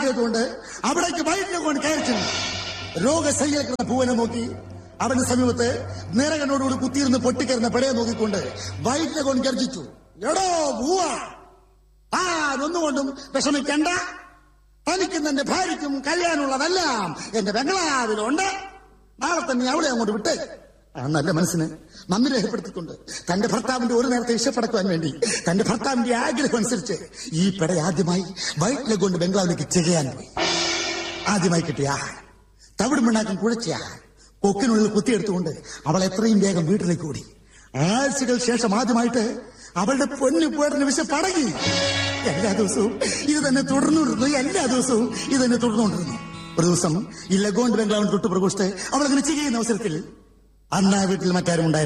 ചാടിയതുകൊണ്ട് അവിടേക്ക് വൈകിട്ട് കൊണ്ട് കയറി ചെന്നു രോഗശയ്യയിൽ കിടന്ന പൂവനെ നോക്കി അവന്റെ സമീപത്ത് നിറകനോടുകൂടി കുത്തിയിരുന്ന് പൊട്ടിക്കരുന്ന പെടയെ നോക്കിക്കൊണ്ട് വൈകിട്ട് കൊണ്ട് ഗർജിച്ചു എടോ പൂവ ആ ഒന്നുകൊണ്ടും വിഷമിക്കണ്ട തനിക്കും തന്റെ ഭാര്യയ്ക്കും കഴിയാനുള്ളതെല്ലാം എന്റെ ബംഗ്ലാവിലുണ്ട് നാളെ തന്നെ അവളെ അങ്ങോട്ട് വിട്ടേ ആ നല്ല മനസ്സിന് നന്ദി രേഖപ്പെടുത്തിക്കൊണ്ട് തന്റെ ഭർത്താവിന്റെ ഒരു നേരത്തെ ഇഷ്ടപ്പെടുത്തുവാൻ വേണ്ടി തന്റെ ഭർത്താവിന്റെ ആഗ്രഹം അനുസരിച്ച് ഈ പെട ആദ്യമായി വൈറ്റിലെ കൊണ്ട് ബംഗ്ലാവിലേക്ക് ചെയ്യാൻ പോയി ആദ്യമായി കിട്ടിയ ആഹാരം തവിട് മണ്ണാക്കം കുഴച്ച ആഹാരം കൊക്കിനുള്ളിൽ കുത്തിയെടുത്തുകൊണ്ട് അവൾ എത്രയും വേഗം വീട്ടിലേക്ക് ഓടി ആഴ്ചകൾ ശേഷം ആദ്യമായിട്ട് അവളുടെ പൊന്നു പേടിന് വിശ പടങ്ങി എല്ലാ ദിവസവും ഇത് തന്നെ തുടർന്നുകൊണ്ടിരുന്നു എല്ലാ ദിവസവും ഇത് തന്നെ തുടർന്നുകൊണ്ടിരുന്നു ഒരു ദിവസം ഈ ലഗോണ്ട് ബംഗ്ലാവിന് തൊട്ട് പ്രകോഷ്ഠ അവൾ അങ്ങനെ ചെയ്യുന്ന അവസരത്തിൽ അന്ന് ആ വീട്ടിൽ മറ്റാരും ഉണ്ടായിരുന്നു